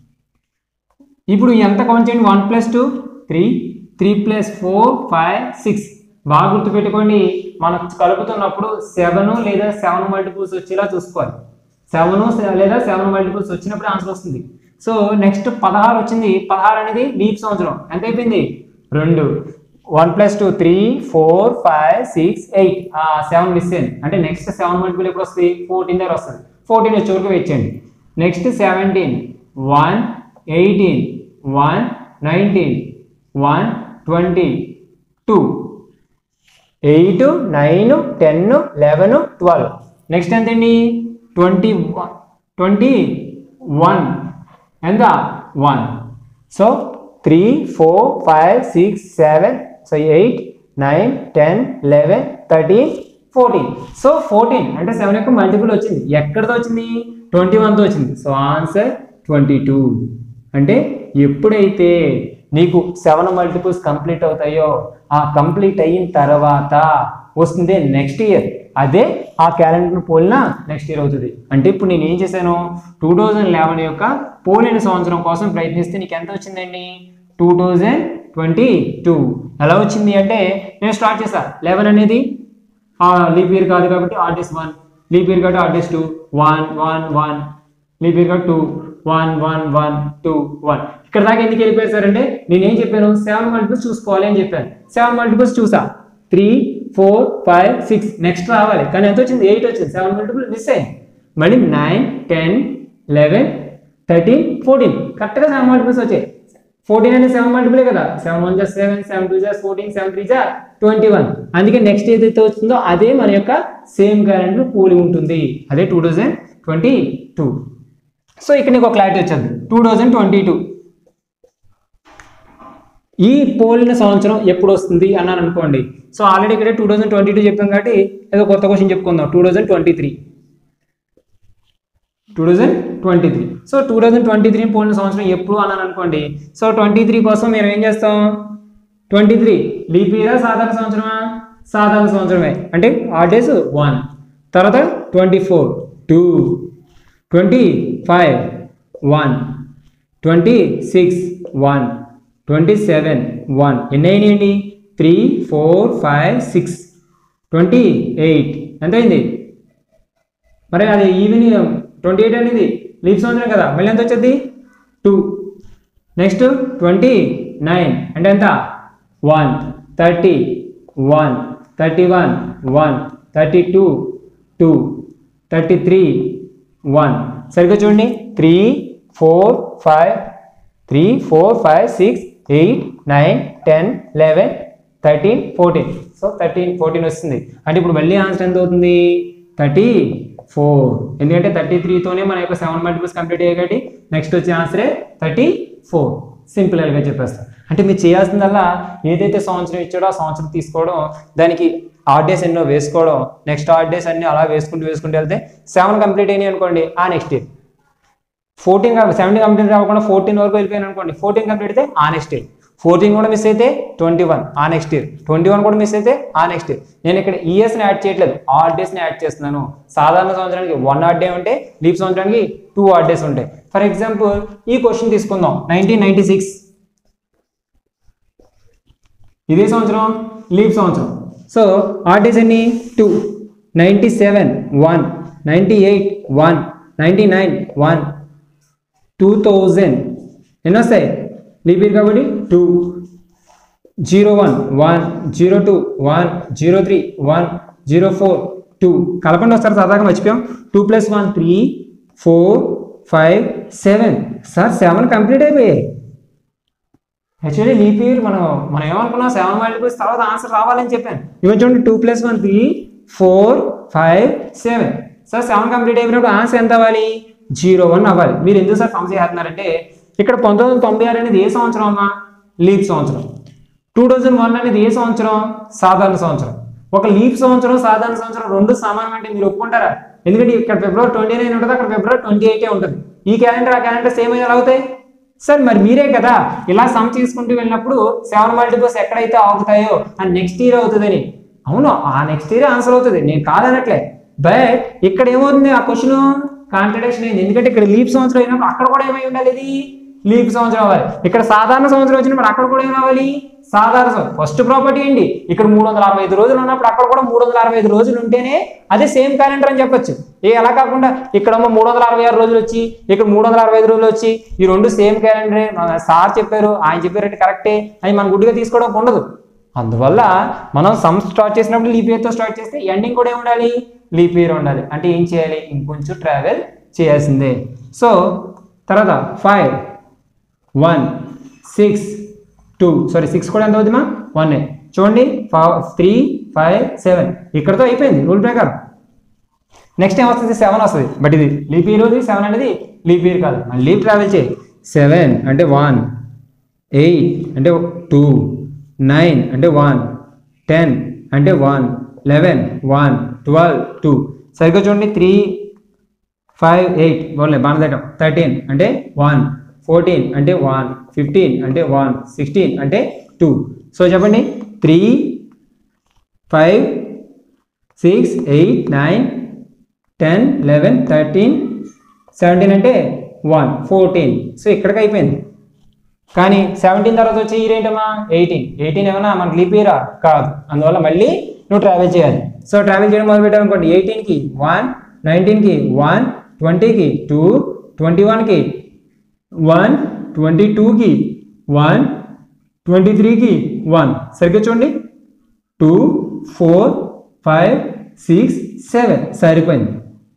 ఇప్పుడు ఎంత కౌంట్ చేయండి one plus two three three plus four five six బాగా గుర్తుపెట్టుకోండి మనం కలుపుతున్నప్పుడు సెవెన్ లేదా సెవెన్ మల్టిపుల్స్ వచ్చేలా చూసుకోవాలి సెవెన్ లేదా సెవెన్ మల్టిపుల్స్ వచ్చినప్పుడు ఆన్సర్ వస్తుంది సో నెక్స్ట్ పదహారు వచ్చింది పదహారు అనేది లీప్ సంవత్సరం ఎంత అయిపోయింది రెండు one plus two three four five six eight seven miss అయింది అంటే నెక్స్ట్ సెవెన్ మల్టిపుల్ ఎప్పుడు వస్తుంది ఫోర్టీన్ దగ్గర వస్తుంది ఫోర్టీన్ వచ్చే వరకు వెచ్చండి next seventeen one eighteen one nineteen one twenty two eight nine ten eleven twelve next ఎంతండి ట్వంటీ ట్వంటీ వన్ ఎంత one so three four five six seven so eight nine ten eleven thirteen fourteen so fourteen అంటే seven యొక్క multiple వచ్చింది ఎక్కడితో వచ్చింది twenty వన్తో వచ్చింది so answer twenty two అంటే ఎప్పుడైతే నీకు సెవెన్ మల్టిపుల్స్ కంప్లీట్ అవుతాయో ఆ కంప్లీట్ అయిన తర్వాత వస్తుంది నెక్స్ట్ ఇయర్ అదే ఆ క్యాలెండర్ పోలిన నెక్స్ట్ ఇయర్ అవుతుంది అంటే ఇప్పుడు నేను ఏం చేశాను టూ థౌజండ్ లెవెన్ యొక్క పోలిన సంవత్సరం కోసం ప్రయత్నిస్తే నీకు ఎంత వచ్చిందండి టూ థౌజండ్ ట్వంటీ టూ ఎలా వచ్చింది అంటే నేను స్టార్ట్ చేశా లెవెన్ అనేది లీప్ ఇయర్ కాదు కాబట్టి ఆర్టిస్ వన్ లీప్ ఇయర్ కాబట్టి odd days two one one one leap year కాబట్టి two one one one two one ఇక్కడ దాకా ఎందుకు వెళ్ళిపోయారు సార్ అంటే నేను ఏం చెప్పాను సెవెన్ మల్టిపుల్స్ చూసుకోవాలి అని చెప్పాను సెవెన్ మల్టిపుల్స్ చూసా three four five six next రావాలి కానీ ఎంత వచ్చింది ఎయిట్ వచ్చింది సెవెన్ మల్టిపుల్ మిస్ అయింది మళ్ళీ nine ten eleven thirteen fourteen కరెక్ట్గా సెవెన్ మల్టిపుల్స్ వచ్చాయి ఫోర్టీన్ అంటే సెవెన్ మల్టిపులే కదా సెవెన్ వన్ జా సెవెన్ సెవెన్ టూ జా ఫోర్టీన్ సెవెన్ త్రీ జా ట్వంటీ వన్ అందుకే నెక్స్ట్ ఏదైతే వచ్చిందో అదే మన యొక్క సేమ్ క్యాలెండర్ పోలి ఉంటుంది అదే two thousand twenty two so ఇక్కడ నీకు ఒక క్లారిటీ వచ్చింది టూ థౌజండ్ ట్వంటీ టూ ఈ పోలిన సంవత్సరం ఎప్పుడు వస్తుంది అన్నాను అనుకోండి సో ఆల్రెడీ ఇక్కడ టూ థౌజండ్ ట్వంటీ టూ చెప్పాం కాబట్టి ఏదో కొత్త క్వశ్చన్ చెప్పుకుందాం two thousand twenty three two thousand twenty three so two thousand twenty three పోలిన సంవత్సరం ఎప్పుడు అన్నాను అనుకోండి సో ట్వంటీ త్రీ కోసం మేము ఏం చేస్తాం ట్వంటీ త్రీ లీప్ ఇయరా సాధారణ సంవత్సరమా సాధారణ సంవత్సరమే అంటే ఆ డేస్ వన్ తర్వాత twenty four two twenty five one twenty six one twenty seven one ఎన్ని అయినాయండి three four five six twenty eight ఎంత అయింది మరి అది ఈవినింగ్ ట్వంటీ ఎయిట్ అనేది లీప్ సంవత్సరం కదా మళ్ళీ ఎంత వచ్చేది టూ నెక్స్ట్ ట్వంటీ నైన్ అంటే ఎంత one thirty one thirty one one thirty two two thirty three one సరిగ్గా చూడండి three four five three four five six eight nine ten eleven thirteen fourteen so thirteen fourteen వస్తుంది అంటే ఇప్పుడు మళ్ళీ answer ఎంత అవుతుంది థర్టీ ఫోర్ ఎందుకంటే thirty త్రీతోనే మన యొక్క సెవెన్ మల్టిపుల్స్ కంప్లీట్ అయ్యాయి కాబట్టి నెక్స్ట్ వచ్చే ఆన్సరే థర్టీ ఫోర్ సింపుల్ గా చెప్పేస్తాం అంటే మీరు చేయాల్సిందల్లా ఏదైతే సంవత్సరం ఇచ్చాడో ఆ సంవత్సరం తీసుకోవడం దానికి ఆర్ట్ డేస్ ఎన్నో వేసుకోవడం నెక్స్ట్ ఆర్ట్ డేస్ అన్ని అలా వేసుకుంటూ వేసుకుంటూ వెళ్తే సెవెన్ కంప్లీట్ అయినాయి అనుకోండి ఆ next year fourteen seventeen complete అవ్వకుండా ఫోర్టీన్ వరకు వెళ్ళిపోయాను అనుకోండి ఫోర్టీన్ కంప్లీట్ అయితే ఆ నెక్స్ట్ ఇయర్ ఫోర్టీన్ కూడా మిస్ అయితే ట్వంటీ వన్ ఆ నెక్స్ట్ ఇయర్ ట్వంటీ వన్ కూడా మిస్ అయితే ఆ నెక్స్ట్ ఇయర్ నేను ఇక్కడ ఇయర్స్ని యాడ్ చేయట్లేదు ఆర్ట్ డేస్ని యాడ్ చేస్తున్నాను సాధారణ సంవత్సరానికి వన్ ఆర్ట్ డే ఉంటే లీప్ సంవత్సరానికి టూ ఆర్ట్ డేస్ ఉంటాయి ఫర్ ఎగ్జాంపుల్ ఈ క్వశ్చన్ తీసుకుందాం నైన్టీన్ నైన్టీ సిక్స్ ఇదే సంవత్సరం లీప్ సంవత్సరం సో ఆర్ట్ డేస్ ఎన్ని two ninety seven one ninety eight one ninety nine one two thousand ఎన్ని వస్తాయి లీప్ ఇయర్ కాబట్టి two zero one one zero two one zero three one zero four two కలపండి వస్తారు సరదాగా మర్చిపోయాం two plus one three four five seven sir seven complete అయిపోయాయి actually leap year మనం మనం ఏమనుకున్నాం సెవెన్ మల్టిపుల్స్ తర్వాత ఆన్సర్ రావాలని చెప్పాను ఇవన్నీ చూడండి two plus one three four five seven sir seven complete అయిపోయినప్పుడు ఆన్సర్ ఎంత అవ్వాలి జీరో వన్ అవ్వాలి మీరు ఎందుకు సార్ సమస్య చేస్తున్నారంటే ఇక్కడ పంతొమ్మిది వందల తొంభై ఆరు అనేది ఏ సంవత్సరం అమ్మా లీప్ సంవత్సరం టూ థౌజండ్ వన్ అనేది ఏ సంవత్సరం సాధారణ సంవత్సరం ఒక లీప్ సంవత్సరం సాధారణ సంవత్సరం రెండు సమానం అంటే మీరు ఒప్పుకుంటారా ఎందుకంటే ఇక్కడ ఫిబ్రవరి ట్వంటీ నైన్ ఉంటుంది అక్కడ ఫిబ్రవరి ట్వంటీ ఎయిటే ఉంటుంది ఈ క్యాలెండర్ ఆ క్యాలెండర్ సేమ్ ఎలా అవుతాయి సార్ మరి మీరే కదా ఇలా సమ్ చేసుకుంటూ వెళ్ళినప్పుడు సెవెన్ మల్టిపుల్స్ ఎక్కడైతే ఆగుతాయో ఆ నెక్స్ట్ ఇయర్ అవుతుందని అవును ఆ నెక్స్ట్ ఇయర్ ఆన్సర్ అవుతుంది నేను కాదనట్లే బట్ ఇక్కడ ఏమవుతుంది ఆ క్వశ్చన్ కాంట్రడిక్షన్ అయింది ఎందుకంటే ఇక్కడ లీప్ సంవత్సరం అయినప్పుడు అక్కడ కూడా ఏమై ఉండాలి ఇది లీప్ సంవత్సరం అవ్వాలి ఇక్కడ సాధారణ సంవత్సరం వచ్చినప్పుడు అక్కడ కూడా ఏం అవ్వాలి సాధారణ సంవత్సరం ఫస్ట్ ప్రాపర్టీ ఏంటి ఇక్కడ మూడు వందల అరవై ఐదు రోజులు ఉన్నప్పుడు అక్కడ కూడా మూడు వందల అరవై ఐదు రోజులు ఉంటేనే అదే సేమ్ క్యాలెండర్ అని చెప్పొచ్చు ఏ అలా కాకుండా ఇక్కడ మూడు వందల అరవై ఆరు రోజులు వచ్చి ఇక్కడ మూడు వందల అరవై ఐదు రోజులు వచ్చి ఈ రెండు సేమ్ క్యాలెండరే మన సార్ చెప్పారు ఆయన చెప్పారంటే కరెక్టే అని మన గుడ్డిగా తీసుకోవడం ఉండదు అందువల్ల మనం సమ్ స్టార్ట్ చేసినప్పుడు లీప్ ఇయర్తో స్టార్ట్ చేస్తే ఎండింగ్ కూడా ఏమి ఉండాలి లీప్ ఇయర్ ఉండాలి అంటే ఏం చేయాలి ఇంకొంచెం ట్రావెల్ చేయాల్సిందే సో తర్వాత five one six two sorry six కూడా ఎంత అవుతుందమ్మా వన్ చూడండి త్రీ ఫైవ్ సెవెన్ ఇక్కడతో అయిపోయింది రూల్ ప్రకారం నెక్స్ట్ ఏం వస్తుంది సెవెన్ వస్తుంది బట్ ఇది లీప్ ఇయర్ ఉంది సెవెన్ అనేది లీప్ ఇయర్ కాదు మళ్ళీ ట్రావెల్ చేయి సెవెన్ అంటే వన్ ఎయిట్ అంటే టూ నైన్ అంటే వన్ టెన్ అంటే one eleven one twelve two సరిగ్గా చూడండి త్రీ ఫైవ్ ఎయిట్ బాగుంది బాగా దగ్గర థర్టీన్ అంటే వన్ ఫోర్టీన్ అంటే వన్ ఫిఫ్టీన్ అంటే వన్ సిక్స్టీన్ అంటే టూ సో చెప్పండి three five six eight nine ten eleven thirteen seventeen అంటే వన్ ఫోర్టీన్ సో ఇక్కడికి అయిపోయింది కానీ సెవెంటీన్ తర్వాత వచ్చే ఇయర్ ఏంటమ్మా ఎయిటీన్ ఎయిటీన్ ఏమన్నా మనకి లీప్ ఇయరా కాదు అందువల్ల మళ్ళీ నువ్వు ట్రావెల్ చేయాలి సో ట్రావెల్ చేయడం మొదలు పెట్టావు అనుకోండి ఎయిటీన్కి వన్ నైన్టీన్కి వన్ ట్వంటీకి టూ ట్వంటీ వన్కి వన్ ట్వంటీ టూకి వన్ ట్వంటీ త్రీకి వన్ సరిగ్గా చూడండి two four five six seven సరిపోయింది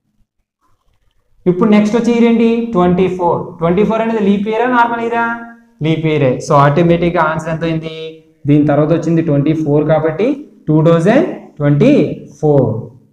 ఇప్పుడు నెక్స్ట్ వచ్చి ఇయర్ ఏంటి ట్వంటీ ఫోర్ ట్వంటీ ఫోర్ అనేది లీప్ ఇయరా నార్మల్ ఇయరా లీప్ ఇయరే సో ఆటోమేటిక్గా ఆన్సర్ ఎంత అయింది దీని తర్వాత వచ్చింది ట్వంటీ ఫోర్ కాబట్టి టూ థౌజండ్ ట్వంటీ ఫోర్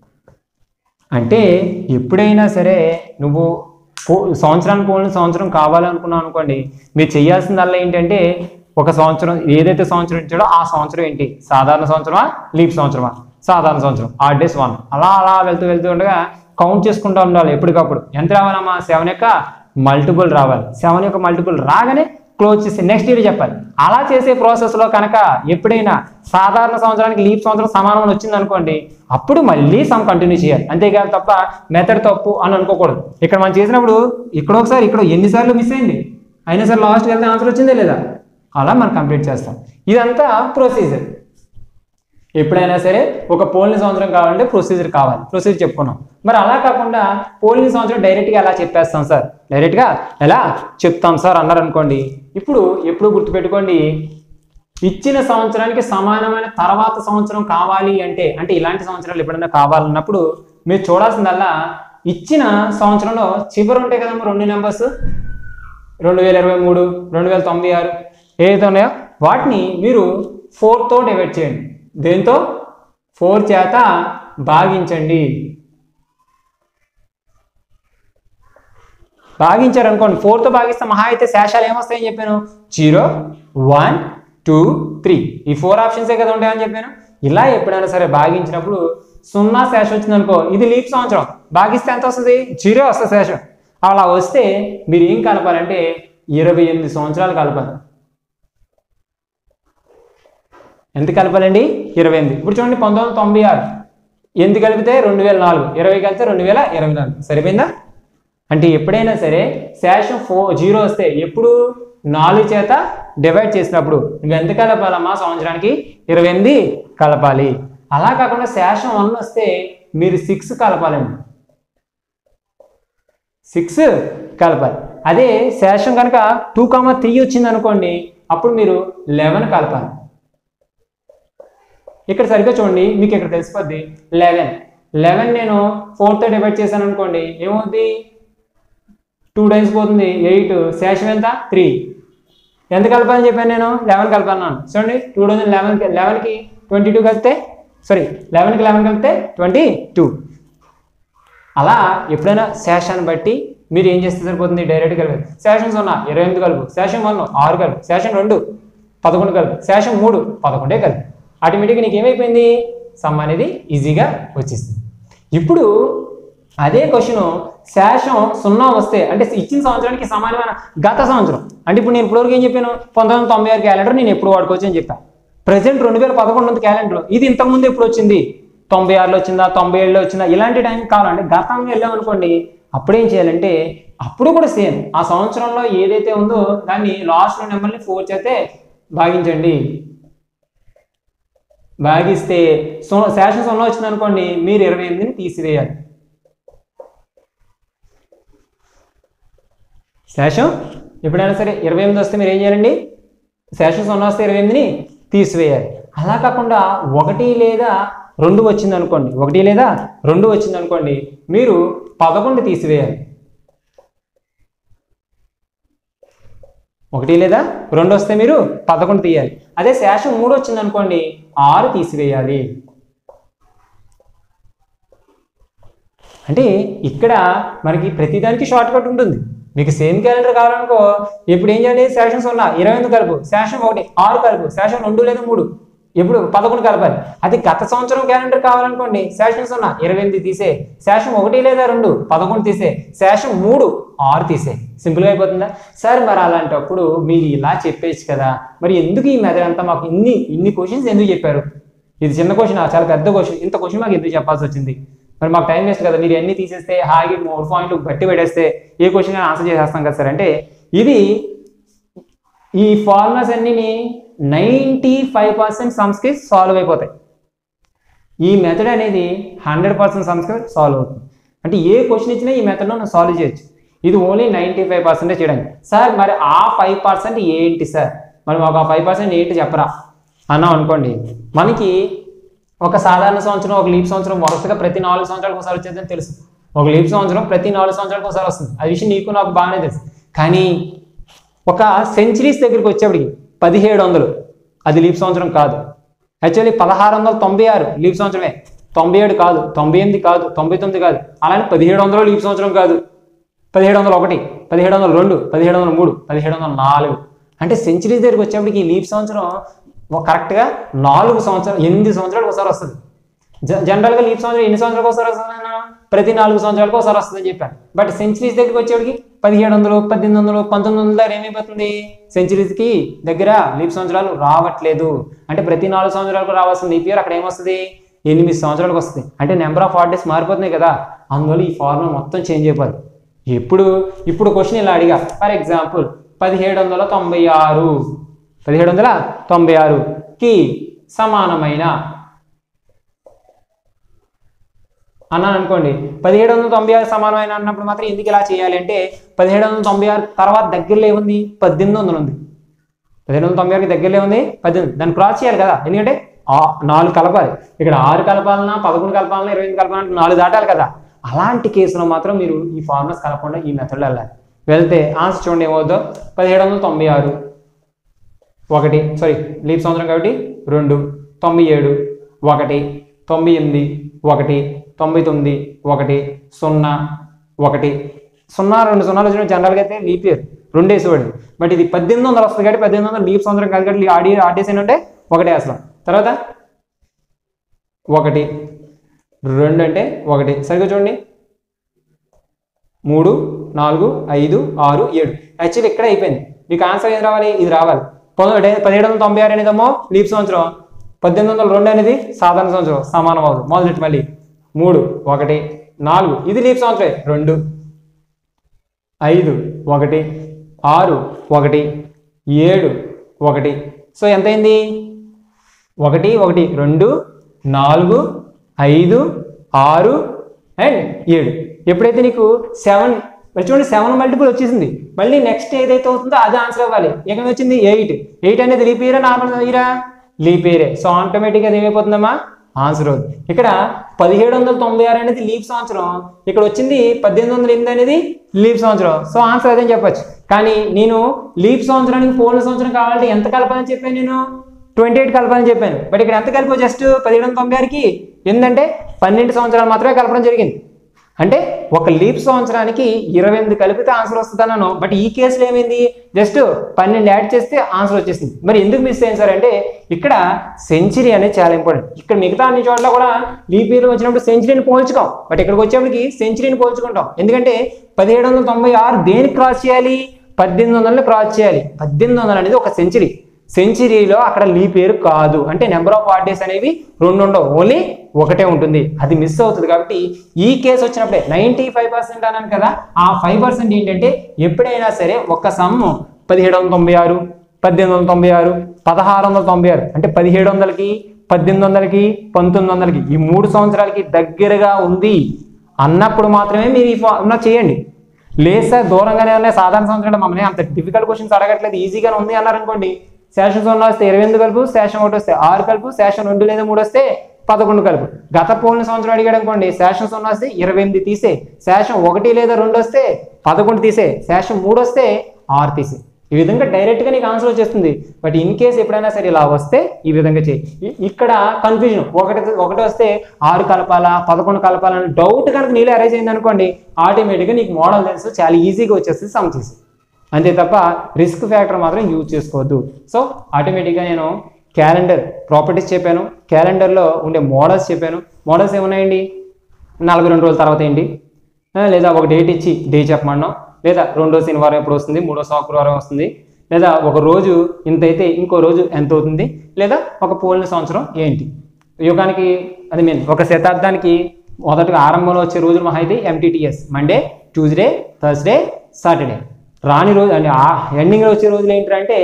అంటే ఎప్పుడైనా సరే నువ్వు పో- సంవత్సరానికి పోలిన సంవత్సరం కావాలనుకున్నావు అనుకోండి మీరు చేయాల్సిందల్లా ఏంటంటే ఒక సంవత్సరం ఏదైతే సంవత్సరం ఇచ్చాడో ఆ సంవత్సరం ఏంటి సాధారణ సంవత్సరమా లీప్ సంవత్సరమా సాధారణ సంవత్సరం ఆర్ డేస్ వన్ అలా అలా వెళ్తూ వెళ్తూ ఉండగా కౌంట్ చేసుకుంటూ ఉండాలి ఎప్పటికప్పుడు ఎంత రావాలమ్మా సెవెన్ యొక్క మల్టిపుల్ రావాలి సెవెన్ యొక్క మల్టిపుల్ రాగానే క్లోజ్ చేసి నెక్స్ట్ ఇయర్ చెప్పాలి అలా చేసే ప్రాసెస్లో కనుక ఎప్పుడైనా సాధారణ సంవత్సరానికి లీప్ సంవత్సరం సమానం వచ్చింది అనుకోండి అప్పుడు మళ్ళీ సమ్ కంటిన్యూ చేయాలి అంతేకాదు తప్ప మెథడ్ తప్పు అని అనుకోకూడదు ఇక్కడ మనం చేసినప్పుడు ఇక్కడ ఒకసారి ఇక్కడ ఎన్నిసార్లు మిస్ అయింది అయినా సరే లాస్ట్కి వెళ్తే ఆన్సర్ వచ్చిందే లేదా అలా మనం కంప్లీట్ చేస్తాం ఇదంతా ప్రొసీజర్ ఎప్పుడైనా సరే ఒక పోలిన సంవత్సరం కావాలంటే ప్రొసీజర్ కావాలి ప్రొసీజర్ చెప్పుకున్నాం మరి అలా కాకుండా పోలిన సంవత్సరం డైరెక్ట్గా ఎలా చెప్పేస్తాం సార్ డైరెక్ట్గా ఎలా చెప్తాం సార్ అన్నారు అనుకోండి ఇప్పుడు ఎప్పుడు గుర్తుపెట్టుకోండి ఇచ్చిన సంవత్సరానికి సమానమైన తర్వాత సంవత్సరం కావాలి అంటే అంటే ఇలాంటి సంవత్సరాలు ఎప్పుడైనా కావాలన్నప్పుడు మీరు చూడాల్సిందల్లా ఇచ్చిన సంవత్సరంలో చివరి ఉంటాయి కదమ్మా రెండు నెంబర్స్ రెండు వేల ఇరవై మూడు రెండు వేల తొంభై ఆరు ఏదైతే ఉన్నాయో వాటిని మీరు ఫోర్తో డివైడ్ చేయండి దేంతో ఫోర్ చేత భాగించండి భాగించారు అనుకోండి ఫోర్తో భాగిస్తే మహా అయితే శేషాలు ఏమొస్తాయని చెప్పాను జీరో వన్ టూ త్రీ ఈ ఫోర్ ఆప్షన్సే కదా ఉంటాయని చెప్పాను ఇలా ఎప్పుడైనా సరే భాగించినప్పుడు సున్నా శేషం వచ్చింది అనుకో ఇది లీప్ సంవత్సరం భాగిస్తే ఎంత వస్తుంది జీరో వస్తుంది శేషం అలా వస్తే మీరు ఏం కలపాలంటే ఇరవై ఎనిమిది సంవత్సరాలు కలపాలి ఎంత కలపాలండి ఇరవై ఎనిమిది ఇప్పుడు చూడండి పంతొమ్మిది వందల తొంభై ఆరు ఎనిమిది కలిపితే రెండు వేల నాలుగు ఇరవై కలిపితే రెండు వేల ఇరవై నాలుగు సరిపోయిందా అంటే ఎప్పుడైనా సరే శేషం ఫో జీరో వస్తే ఎప్పుడు నాలుగు చేత డివైడ్ చేసినప్పుడు ఇంకా ఎంత కలపాలమ్మా సంవత్సరానికి ఇరవై ఎనిమిది కలపాలి అలా కాకుండా శేషం వన్ వస్తే మీరు సిక్స్ కలపాలండి సిక్స్ కలపాలి అదే శేషం కనుక టూ కామా త్రీ వచ్చింది అనుకోండి అప్పుడు మీరు లెవెన్ కలపాలి ఇక్కడ సరిగ్గా చూడండి మీకు ఇక్కడ తెలిసిపోద్ది లెవెన్ లెవెన్ నేను ఫోర్తో డివైడ్ చేశాను అనుకోండి ఏమవుద్ది టూ టైమ్స్ పోతుంది ఎయిట్ శేషం ఎంత త్రీ ఎంత కలపాలని చెప్పాను నేను లెవెన్ కలపన్నాను చూడండి టూ థౌజండ్ లెవెన్కి లెవెన్కి ట్వంటీ టూ కలిపితే సారీ లెవెన్కి లెవెన్ కలిపితే ట్వంటీ టూ అలా ఎప్పుడైనా శేషాన్ని బట్టి మీరు ఏం చేస్తే సరిపోతుంది డైరెక్ట్ కలిపి శేషం సున్నా ఇరవై ఎనిమిది కలుపు శేషం వన్ ఆరు కలుపు శేషం రెండు పదకొండు కలుపు శేషం మూడు పదకొండే కలుపు ఆటోమేటిక్గా నీకు ఏమైపోయింది సమ్ అనేది ఈజీగా వచ్చేసింది ఇప్పుడు అదే క్వశ్చన్ శేషం సున్నా వస్తే అంటే ఇచ్చిన సంవత్సరానికి సమానమైన గత సంవత్సరం అంటే ఇప్పుడు నేను ఇప్పటివరకు ఏం చెప్పాను పంతొమ్మిది వందల తొంభై ఆరు క్యాలెండర్ నేను ఎప్పుడు వాడుకోవచ్చు అని చెప్పాను ప్రజెంట్ రెండు వేల పదకొండు ఉంది క్యాలెండర్ ఇది ఇంతకుముందు ఎప్పుడు వచ్చింది తొంభై ఆరులో వచ్చిందా తొంభై ఏడులో వచ్చిందా ఇలాంటి టైం కావాలంటే గతంగా వెళ్ళామనుకోండి అప్పుడేం చేయాలంటే అప్పుడు కూడా సేమ్ ఆ సంవత్సరంలో ఏదైతే ఉందో దాన్ని లాస్ట్ నెంబర్ని ఫోర్ చేతే భాగించండి భాగిస్తే సో శాషన్ సున్నా వచ్చింది అనుకోండి మీరు ఇరవై ఎనిమిదిని తీసివేయాలి శేషం ఎప్పుడైనా సరే ఇరవై ఎనిమిది వస్తే మీరు ఏం చేయాలండి శేషం సున్నా వస్తే ఇరవై ఎనిమిదిని తీసివేయాలి అలా కాకుండా ఒకటి లేదా రెండు వచ్చింది అనుకోండి ఒకటి లేదా రెండు వచ్చింది అనుకోండి మీరు పదకొండు తీసివేయాలి ఒకటి లేదా రెండు వస్తే మీరు పదకొండు తీయాలి అదే శేషం మూడు వచ్చింది అనుకోండి ఆరు తీసివేయాలి అంటే ఇక్కడ మనకి ప్రతిదానికి షార్ట్ కట్ ఉంటుంది మీకు సేమ్ క్యాలెండర్ కావాలనుకో ఇప్పుడు ఏం చేయాలి సెషన్స్ ఉన్నా ఇరవై ఎనిమిది కలుపు సెషన్ ఒకటి ఆరు కలుపు సెషన్ రెండు లేదా మూడు ఎప్పుడు పదకొండు కలపాలి అది గత సంవత్సరం క్యాలెండర్ కావాలనుకోండి సెషన్స్ ఉన్నా ఇరవై ఎనిమిది తీసే సెషన్ ఒకటి లేదా రెండు పదకొండు తీసే సెషన్ మూడు ఆరు తీసే సింపుల్గా అయిపోతుందా సార్ మరి అలాంటప్పుడు మీరు ఇలా చెప్పేసి కదా మరి ఎందుకు ఈ మెథడ్ అంతా మాకు ఇన్ని ఇన్ని క్వశ్చన్స్ ఎందుకు చెప్పారు ఇది చిన్న క్వశ్చన్ చాలా పెద్ద క్వశ్చన్ ఇంత క్వశ్చన్ మాకు ఎందుకు చెప్పాల్సి వచ్చింది మరి మాకు టైం వేస్ట్ కదా మీరు ఎన్ని తీసేస్తే హాయిగా మూడు పాయింట్లు బట్టి పెట్టేస్తే ఏ క్వశ్చన్ ఆన్సర్ చేసేస్తాం కదా సార్ అంటే ఇది ఈ ఫార్ములాస్ అన్నిని నైంటీ ఫైవ్ పర్సెంట్ సమ్స్కి సాల్వ్ అయిపోతాయి ఈ మెథడ్ అనేది హండ్రెడ్ పర్సెంట్ సమ్స్కి సాల్వ్ అవుతుంది అంటే ఏ క్వశ్చన్ ఇచ్చినా ఈ మెథడ్లో మనం సాల్వ్ చేయొచ్చు ఇది ఓన్లీ నైంటీ ఫైవ్ పర్సెంటే చేయడానికి సార్ మరి ఆ ఫైవ్ పర్సెంట్ ఏంటి సార్ మరి మాకు ఆ ఫైవ్ పర్సెంట్ ఏంటి చెప్పరా అన్నాం అనుకోండి మనకి ఒక సాధారణ సంవత్సరం ఒక లీప్ సంవత్సరం వరుసగా ప్రతి నాలుగు సంవత్సరాలకు ఒకసారి వచ్చేదని తెలుసు ఒక లీప్ సంవత్సరం ప్రతి నాలుగు సంవత్సరాలకు ఒకసారి వస్తుంది ఆ విషయం నీకు నాకు బాగానే తెలుసు కానీ ఒక సెంచరీస్ దగ్గరికి వచ్చేప్పటికి పదిహేడు వందలు అది లీప్ సంవత్సరం కాదు యాక్చువల్లీ పదహారు వందల తొంభై ఆరు లీప్ సంవత్సరమే తొంభై ఏడు కాదు తొంభై ఎనిమిది కాదు తొంభై తొమ్మిది కాదు అలానే పదిహేడు వందలు లీప్ సంవత్సరం కాదు పదిహేడు వందల ఒకటి పదిహేడు వందల రెండు పదిహేడు వందల మూడు పదిహేడు వందల నాలుగు అంటే సెంచరీస్ దగ్గరికి వచ్చేప్పటికి ఈ లీప్ సంవత్సరం ఒక కరెక్ట్గా నాలుగు సంవత్సరాలు ఎనిమిది సంవత్సరాలకు ఒకసారి వస్తుంది జ- జనరల్గా లీప్ సంవత్సరం ఎన్ని సంవత్సరాలకు ఒకసారి వస్తుంది అన్న? ప్రతి నాలుగు సంవత్సరాలకు ఒకసారి వస్తుందని చెప్పాను బట్ సెంచరీస్ దగ్గరికి వచ్చేటికి పదిహేడు వందలు పద్దెనిమిది వందలు పంతొమ్మిది వందల దగ్గర ఏమైపోతుంది సెంచరీస్కి దగ్గర లీప్ సంవత్సరాలు రావట్లేదు అంటే ప్రతి నాలుగు సంవత్సరాలకు రావాల్సిన లీప్ ఇయర్ అక్కడ ఏమొస్తుంది ఎనిమిది సంవత్సరాలకు వస్తుంది అంటే నెంబర్ ఆఫ్ హాలిడేస్ మారిపోతున్నాయి కదా అందువల్ల ఈ ఫార్ములా మొత్తం చేంజ్ అయిపోతుంది ఎప్పుడు ఇప్పుడు క్వశ్చన్ ఇలా అడిగా ఫర్ ఎగ్జాంపుల్ పదిహేడు వందల తొంభై ఆరు పదిహేడు వందల తొంభై ఆరుకి సమానమైన అన్నాను అనుకోండి పదిహేడు వందల తొంభై ఆరు సమానమైన అన్నప్పుడు మాత్రం ఎందుకు ఇలా చేయాలి అంటే పదిహేడు వందల తొంభై ఆరు తర్వాత దగ్గరలో ఏముంది పద్దెనిమిది వందలు ఉంది పదిహేడు వందల తొంభై ఆరుకి దగ్గరలో ఉంది పద్దెనిమిది దాన్ని క్రాస్ చేయాలి కదా ఎందుకంటే ఆ- నాలుగు కలపాలి ఇక్కడ ఆరు కలపాలన్నా పదకొండు కలపాలన్నా ఇరవై ఎనిమిది కలపాలన్నా నాలుగు దాటాలి కదా అలాంటి కేసులో మాత్రం మీరు ఈ ఫార్ములాస్ కలపకుండా ఈ మెథడ్లో వెళ్ళాలి వెళ్తే ఆన్సర్ చూడండి ఏమవుతుందో పదిహేడు వందల తొంభై ఆరు ఒకటి సారీ లీప్ సంవత్సరం కాబట్టి రెండు తొంభై ఏడు ఒకటి తొంభై ఎనిమిది ఒకటి తొంభై తొమ్మిది ఒకటి సున్నా ఒకటి సున్నా రెండు సున్నాలు వచ్చిన జనరల్గా అయితే లీప్ ఇయర్ రెండు వేసేవాడు బట్ ఇది పద్దెనిమిది వందలు వస్తుంది కాబట్టి పద్దెనిమిది వందలు లీప్ సంవత్సరం కాదు కాబట్టి ఆడి ఆడేసి అంటే ఒకటే వేస్తాం తర్వాత ఒకటి రెండు అంటే ఒకటి సరిగ్గా చూడండి మూడు నాలుగు ఐదు ఆరు ఏడు యాక్చువల్లీ ఇక్కడ అయిపోయింది మీకు ఆన్సర్ ఏది రావాలి ఇది రావాలి పంతొమ్మిది పదిహేడు వందల తొంభై ఆరు అనేదేమో లీప్ సంవత్సరం పద్దెనిమిది వందల రెండు అనేది సాధారణ సంవత్సరం సమానం అవుతుంది మొదలెట్టి మళ్ళీ మూడు ఒకటి నాలుగు ఇది లీప్ సంవత్సరం రెండు ఐదు ఒకటి ఆరు ఒకటి ఏడు ఒకటి సో ఎంతైంది ఒకటి ఒకటి రెండు నాలుగు ఐదు ఆరు అండ్ ఏడు ఎప్పుడైతే నీకు సెవెన్ చూడండి సెవెన్ మల్టిపుల్ వచ్చేసింది మళ్ళీ నెక్స్ట్ ఏదైతే అవుతుందో అది ఆన్సర్ అవ్వాలి ఏమైనా వచ్చింది ఎయిట్ ఎయిట్ అనేది లీప్ ఇయరా నార్మల్ ఇయరా లీప్ ఇయరే సో ఆటోమేటిక్గా అది ఏమైపోతుందమ్మా ఆన్సర్ అవుతుంది ఇక్కడ పదిహేడు వందల తొంభై ఆరు అనేది లీప్ సంవత్సరం ఇక్కడ వచ్చింది పద్దెనిమిది వందల ఎనిమిది అనేది లీప్ సంవత్సరం సో ఆన్సర్ అదే చెప్పొచ్చు కానీ నేను లీప్ సంవత్సరానికి పోలిన సంవత్సరం కావాలంటే ఎంత కలపాలని చెప్పాను నేను ట్వంటీ ఎయిట్ కలపాలని చెప్పాను బట్ ఇక్కడ ఎంత కలిపో జస్ట్ పదిహేడు వందల తొంభై ఆరుకి ఏంటంటే పన్నెండు సంవత్సరాలు మాత్రమే కలపడం జరిగింది అంటే ఒక లీప్ సంవత్సరానికి ఇరవై ఎనిమిది కలిపితే ఆన్సర్ వస్తుందన్నాను బట్ ఈ కేసులో ఏమైంది జస్ట్ పన్నెండు యాడ్ చేస్తే ఆన్సర్ వచ్చేసింది మరి ఎందుకు మిస్ అయింది సార్ అంటే ఇక్కడ సెంచరీ అనేది చాలా ఇంపార్టెంట్ ఇక్కడ మిగతా అన్ని చోట్ల కూడా లీప్ ఇయర్ వచ్చినప్పుడు సెంచరీని పోల్చుకోం బట్ ఇక్కడికి వచ్చేప్పటికి సెంచరీని పోల్చుకుంటాం ఎందుకంటే పదిహేడు వందల తొంభై ఆరు దేనికి క్రాస్ చేయాలి పద్దెనిమిది వందలని క్రాస్ చేయాలి పద్దెనిమిది వందలు అనేది ఒక సెంచరీ సెంచరీలో అక్కడ లీప్ ఇయర్ కాదు అంటే నెంబర్ ఆఫ్ వాట్ డేస్ అనేవి రెండు ఉండవు ఓన్లీ ఒకటే ఉంటుంది అది మిస్ అవుతుంది కాబట్టి ఈ కేసు వచ్చినప్పుడే నైంటీ ఫైవ్ పర్సెంట్ అన్నాను కదా ఆ ఫైవ్ పర్సెంట్ ఏంటంటే ఎప్పుడైనా సరే ఒక సమ్ పదిహేడు వందల తొంభై ఆరు పద్దెనిమిది వందల తొంభై ఆరు పదహారు వందల తొంభై ఆరు అంటే పదిహేడు వందలకి పద్దెనిమిది వందలకి పంతొమ్మిది వందలకి ఈ మూడు సంవత్సరాలకి దగ్గరగా ఉంది అన్నప్పుడు మాత్రమే మీరు ఈ ఫార్ములా చేయండి లేదు సార్ దూరంగానే ఉన్నాయి సాధారణ సంవత్సరాలు మమ్మల్ని అంత డిఫికల్ట్ క్వశ్చన్స్ అడగట్లేదు ఈజీగానే ఉంది అన్నారు అనుకోండి శాషన్ సున్నా వస్తే ఇరవై ఎనిమిది కలుపు శాషన్ ఒకటి వస్తే ఆరు కలుపు శాషన్ రెండు లేదా మూడు వస్తే పదకొండు కలుపు గత పోలిన సంవత్సరం అడిగాడు అనుకోండి శాషన్ సున్నా వస్తే ఇరవై ఎనిమిది తీసే శాషన్ ఒకటి లేదా రెండు వస్తే పదకొండు తీసే శాషన్ మూడు వస్తే ఆరు తీసే ఈ విధంగా డైరెక్ట్గా నీకు ఆన్సర్ వచ్చేస్తుంది బట్ ఇన్ కేస్ ఎప్పుడైనా సరే ఇలా వస్తే ఈ విధంగా చేయి ఇ- ఇక్కడ కన్ఫ్యూజన్ ఒకటి ఒకటి వస్తే ఆరు కలపాలా పదకొండు కలపాలా అని డౌట్ కనుక నీళ్ళు అరేంజ్ అయింది అనుకోండి ఆటోమేటిక్గా నీకు మోడల్ తెలుసు చాలా ఈజీగా వచ్చేస్తుంది సమ్ చేసి అంతే తప్ప రిస్క్ ఫ్యాక్టర్ మాత్రం యూజ్ చేసుకోవద్దు సో ఆటోమేటిక్గా నేను క్యాలెండర్ ప్రాపర్టీస్ చెప్పాను క్యాలెండర్లో ఉండే మోడల్స్ చెప్పాను మోడల్స్ ఏమున్నాయండి నలభై రెండు రోజుల తర్వాత ఏంటి ఆ, లేదా ఒక డేట్ ఇచ్చి డే చెప్పమన్నాం లేదా రెండో శనివారం ఎప్పుడు వస్తుంది మూడో శుక్రవారం వస్తుంది లేదా ఒక రోజు ఇంత అయితే ఇంకో రోజు ఎంత అవుతుంది లేదా ఒక పోలిన సంవత్సరం ఏంటి యుగానికి అది మీన్ ఒక శతాబ్దానికి మొదటగా ఆరంభంలో వచ్చే రోజులు మహా అయితే ఎంటీటీఎస్ మండే ట్యూస్డే థర్స్డే సాటర్డే రాని రోజు అంటే ఆ ఎండింగ్లో వచ్చే రోజులు ఏంటంటే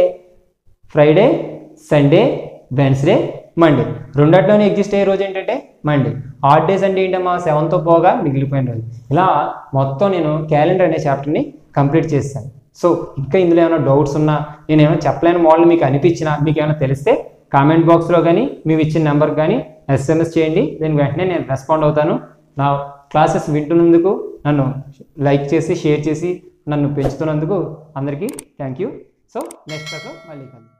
ఫ్రైడే సండే వెన్స్డే మండే రెండట్లోనే ఎగ్జిస్ట్ అయ్యే రోజు ఏంటంటే మండే ఆడ్ డేస్ అంటే ఏంటమ్మా సెవెన్తో పోగా మిగిలిపోయిన రోజు ఇలా మొత్తం నేను క్యాలెండర్ అనే చాప్టర్ని కంప్లీట్ చేస్తాను సో ఇంకా ఇందులో ఏమైనా డౌట్స్ ఉన్నా నేను ఏమైనా చెప్పలేని మోడల్ మీకు అనిపించినా మీకు ఏమైనా తెలిస్తే కామెంట్ బాక్స్లో కానీ మేము ఇచ్చిన నెంబర్కి కానీ ఎస్ఎంఎస్ చేయండి దీని వెంటనే నేను రెస్పాండ్ అవుతాను నా క్లాసెస్ వింటున్నందుకు నన్ను లైక్ చేసి షేర్ చేసి నన్ను పెంచుతున్నందుకు అందరికీ థ్యాంక్ యూ సో నెక్స్ట్ క్లాస్లో మళ్ళీ కలుద్దాం